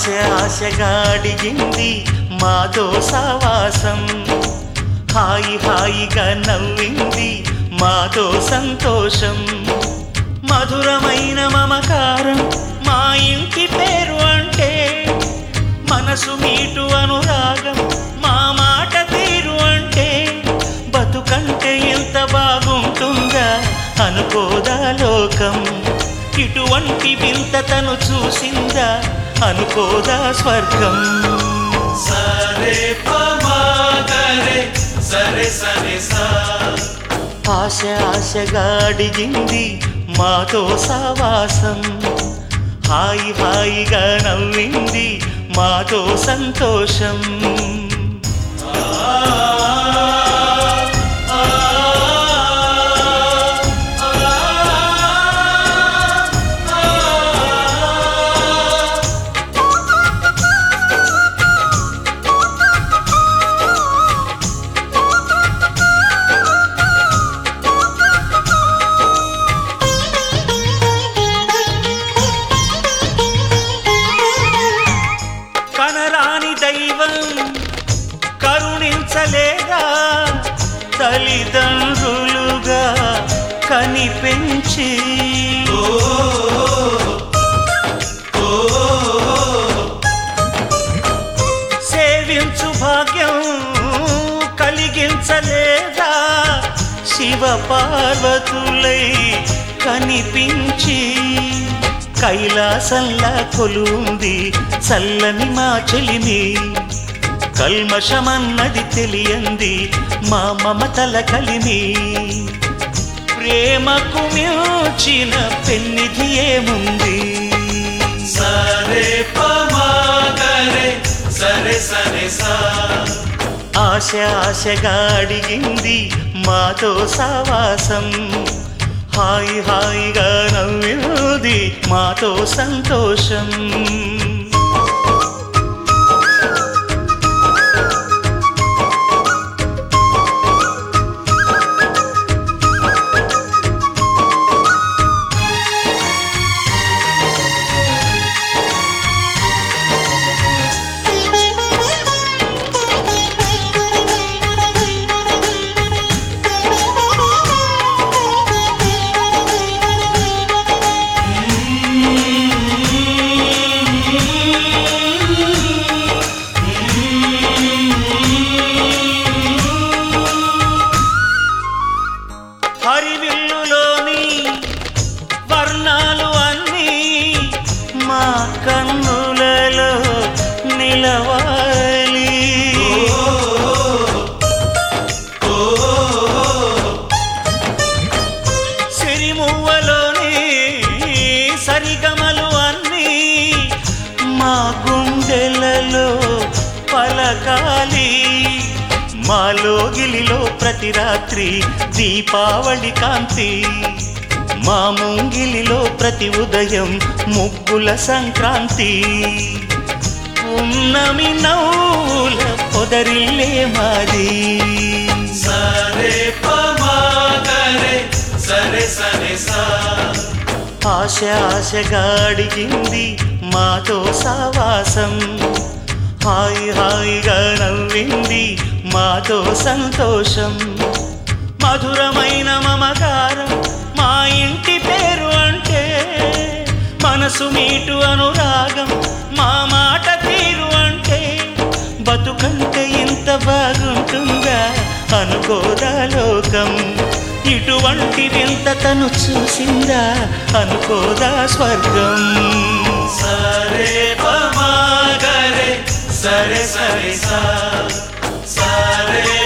ఆశ ఆశగా అడిగింది మాతో సావాసం హాయి హాయిగా నవ్వింది మాతో సంతోషం మధురమైన మమకారం మా ఇంటి పేరు అంటే మనసు మీటు అనురాగం మా మాట తీరు అంటే బతుకంటే ఎంత బాగుంటుందా అనుకోదా లోకం ఇటువంటి వింత తను చూసిందా అనుకోదా స్వర్గం సరే పమాగరే సరే సరే సా ఆశ ఆశగా అడిగింది మాతో సావాసం హాయి హాయిగా నవ్వింది మాతో సంతోషం కనరాని దైవం కరుణించలేదా తల్లిదండ్రులుగా కనిపెంచి సేవించు భాగ్యం కలిగించలేదా శివ పార్వతులై కనిపించి కైలాసంలా కొలుంది చల్లని మా చెలిమి కల్మషమన్నది తెలియంది మా మమతల కలిమి ప్రేమకు మించిన పెన్నిధి ఏముంది సరే పమాగరే సరే సరే సా ఆశ ఆశగా అడిగింది మాతో సావాసం హాయి హాయిగా నవ్వింది మాతో సంతోషం హరివిల్లులోని వర్ణాలు అన్నీ మా కన్నులలో నిలవాలి సిరిమువ్వలోని సరిగమలు అన్నీ మా గుండెలలో పలకాలి మాలో గిలిలో ప్రతి రాత్రి దీపావళి కాంతి మా ముంగిలిలో ప్రతి ఉదయం ముగ్గుల సంక్రాంతి ఉన్నమి నవ్వుల పొదరిల్లే మాది సరే పమాగరే సరే సరే సా ఆశ ఆశగా అడిగింది మాతో సావాసం హాయి హాయిగా నవ్వింది మాతో సంతోషం మధురమైన మమకారం మా ఇంటి పేరు అంటే మనసు మీటు అనురాగం మా మాట తీరు అంటే బతుకంటే ఇంత బాగుంటుందా అనుకోదా లోకం ఇటువంటి వింత తను చూసిందా అనుకోదా స్వర్గం సరే పమాగరే సరే సరే సా సరే